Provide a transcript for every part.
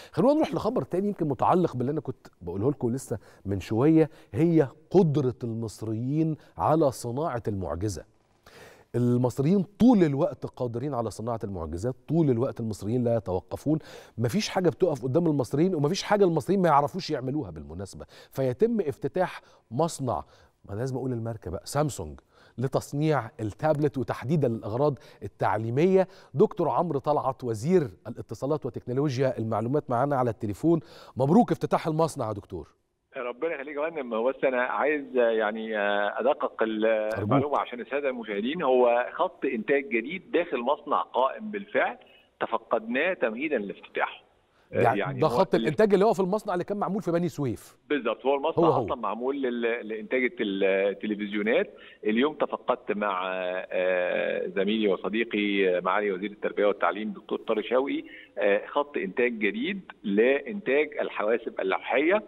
خلونا نروح لخبر تاني يمكن متعلق باللي انا كنت بقوله لكم لسه من شويه هي قدره المصريين على صناعه المعجزه المصريين طول الوقت قادرين على صناعة المعجزات طول الوقت المصريين لا يتوقفون مفيش حاجة بتقف قدام المصريين ومفيش حاجة المصريين ما يعرفوش يعملوها بالمناسبة فيتم افتتاح مصنع ما لازم أقول الماركة بقى سامسونج لتصنيع التابلت وتحديدا الأغراض التعليمية دكتور عمرو طلعت وزير الاتصالات وتكنولوجيا المعلومات معانا على التليفون مبروك افتتاح المصنع يا دكتور ربنا يخليك يا فندم بس انا عايز يعني ادقق المعلومه عشان الساده المشاهدين هو خط انتاج جديد داخل مصنع قائم بالفعل تفقدناه تمهيدا لافتتاحه يعني, يعني ده خط الانتاج اللي هو في المصنع اللي كان معمول في بني سويف بالظبط هو المصنع هو اصلا هو. معمول لانتاج التلفزيونات اليوم تفقدت مع زميلي وصديقي معالي وزير التربيه والتعليم دكتور طارق شوقي خط انتاج جديد لانتاج الحواسب اللوحيه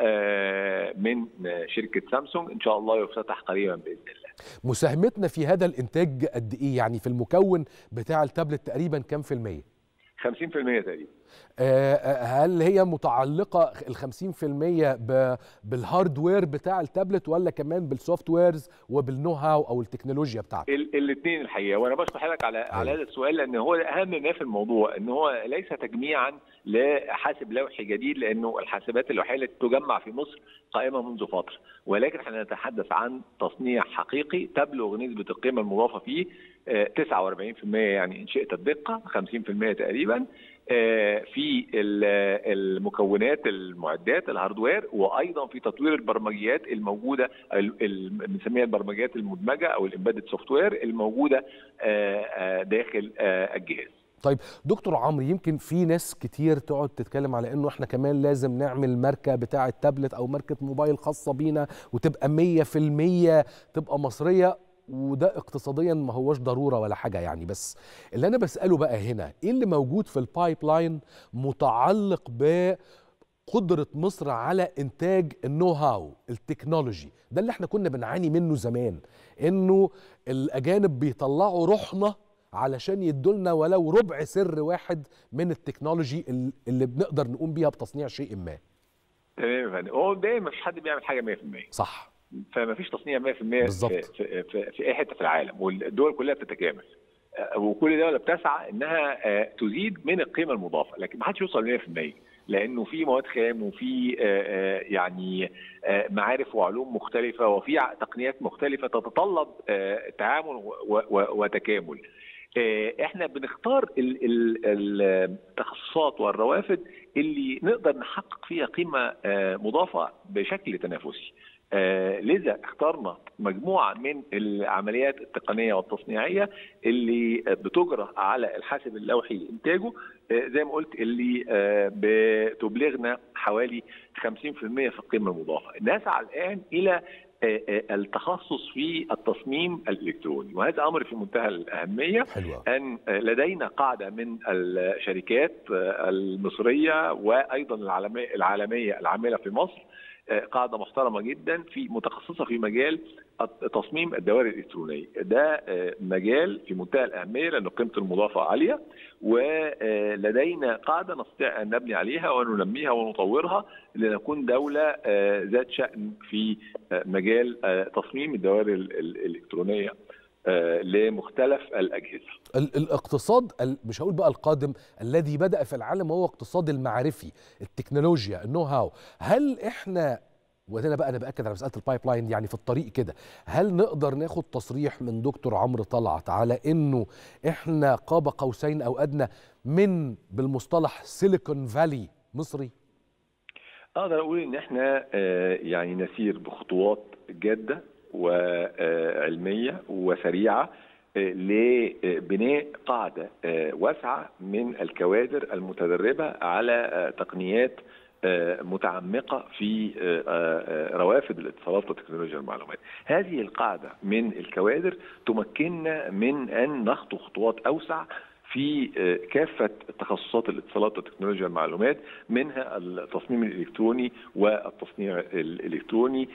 من شركه سامسونج ان شاء الله يفتتح قريبا باذن الله. مساهمتنا في هذا الانتاج قد ايه؟ يعني في المكون بتاع التابلت تقريبا كام في الميه؟ 50% تقريبا. هل هي متعلقه ال 50% بالهاردوير بتاع التابلت ولا كمان بالسوفت ويرز وبالنو هاو او التكنولوجيا بتاعته؟ الاثنين الحقيقه وانا بشكر حضرتك على أيوة. على هذا السؤال لان هو اهم ما في الموضوع ان هو ليس تجميعا لحاسب لوحي جديد لانه الحاسبات اللوحيه التي تجمع في مصر قائمه منذ فتره ولكن احنا نتحدث عن تصنيع حقيقي تبلغ نسبه القيمه المضافه فيه 49% يعني ان شئت الدقه 50% تقريبا في المكونات المعدات الهاردوير وايضا في تطوير البرمجيات الموجوده بنسميها البرمجيات المدمجه او الامبيدد سوفت وير الموجوده داخل الجهاز. طيب دكتور عمرو يمكن في ناس كتير تقعد تتكلم على انه احنا كمان لازم نعمل ماركه بتاعه تابلت او ماركه موبايل خاصه بينا وتبقى 100% تبقى مصريه وده اقتصاديا ما هوش ضروره ولا حاجه يعني بس اللي انا بساله بقى هنا ايه اللي موجود في البايب لاين متعلق ب قدرة مصر على إنتاج النو هاو التكنولوجي ده اللي احنا كنا بنعاني منه زمان إنه الأجانب بيطلعوا روحنا علشان يدولنا ولو ربع سر واحد من التكنولوجي اللي بنقدر نقوم بيها بتصنيع شيء ما تمام يا فندم هو دايما مفيش حد بيعمل حاجه 100% صح فما فيش تصنيع 100% بالزبط. في, في, في, في اي حته في العالم والدول كلها بتتكامل وكل دوله بتسعى انها تزيد من القيمه المضافه لكن ما حدش يوصل ل 100% لانه في مواد خام وفي يعني معارف وعلوم مختلفه وفي تقنيات مختلفه تتطلب تعامل وتكامل احنا بنختار التخصصات والروافد اللي نقدر نحقق فيها قيمه مضافه بشكل تنافسي آه لذا اخترنا مجموعه من العمليات التقنيه والتصنيعيه اللي بتجرى على الحاسب اللوحي لانتاجه آه زي ما قلت اللي آه بتبلغنا حوالي 50% في القيمه المضافه نسعى الان الى التخصص في التصميم الالكتروني وهذا امر في منتهى الاهميه حلوة. ان لدينا قاعده من الشركات المصريه وايضا العالميه العالميه العامله في مصر قاعده محترمه جدا في متخصصه في مجال تصميم الدوائر الالكترونيه ده مجال في منتهى الاهميه لانه قيمته المضافه عاليه ولدينا قاعده نستطيع ان نبني عليها وننميها ونطورها لنكون دوله ذات شان في مجال تصميم الدوائر الالكترونيه لمختلف الاجهزه. الاقتصاد مش هقول بقى القادم الذي بدا في العالم هو اقتصاد المعرفي، التكنولوجيا، النو هاو، هل احنا وهنا بقى انا باكد على مساله البايب لاين يعني في الطريق كده، هل نقدر ناخد تصريح من دكتور عمرو طلعت على انه احنا قاب قوسين او ادنى من بالمصطلح سيليكون فالي مصري؟ اقدر اقول ان احنا يعني نسير بخطوات جاده وعلميه وسريعه لبناء قاعده واسعه من الكوادر المتدربه على تقنيات متعمقه في روافد الاتصالات وتكنولوجيا المعلومات. هذه القاعده من الكوادر تمكننا من ان نخطو خطوات اوسع في كافة تخصصات الاتصالات وتكنولوجيا المعلومات منها التصميم الإلكتروني والتصنيع الإلكتروني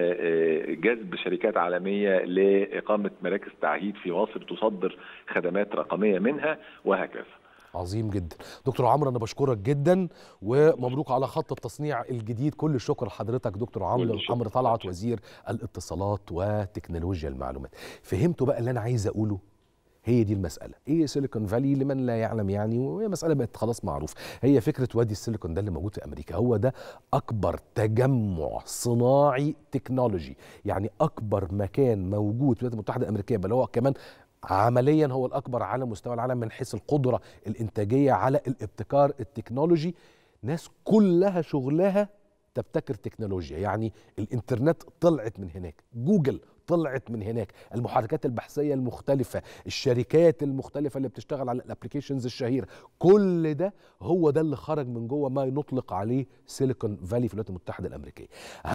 جذب شركات عالمية لإقامة مراكز تعهيد في مصر تصدر خدمات رقمية منها وهكذا عظيم جدا دكتور عمرو انا بشكرك جدا ومبروك على خط التصنيع الجديد كل الشكر لحضرتك دكتور عمرو عمرو طلعت وزير الاتصالات وتكنولوجيا المعلومات فهمتوا بقى اللي انا عايز اقوله هي دي المسألة ايه سيليكون فالي لمن لا يعلم يعني وهي مسألة بقت خلاص معروف هي فكرة وادي السيليكون ده اللي موجود في أمريكا هو ده أكبر تجمع صناعي تكنولوجي يعني أكبر مكان موجود في الولايات المتحدة الأمريكية بل هو كمان عمليا هو الأكبر على مستوى العالم من حيث القدرة الإنتاجية على الابتكار التكنولوجي ناس كلها شغلها تبتكر تكنولوجيا يعني الانترنت طلعت من هناك جوجل طلعت من هناك المحركات البحثيه المختلفه الشركات المختلفه اللي بتشتغل على الابلكيشنز الشهيره كل ده هو ده اللي خرج من جوه ما نطلق عليه سيليكون فالي في الولايات المتحده الامريكيه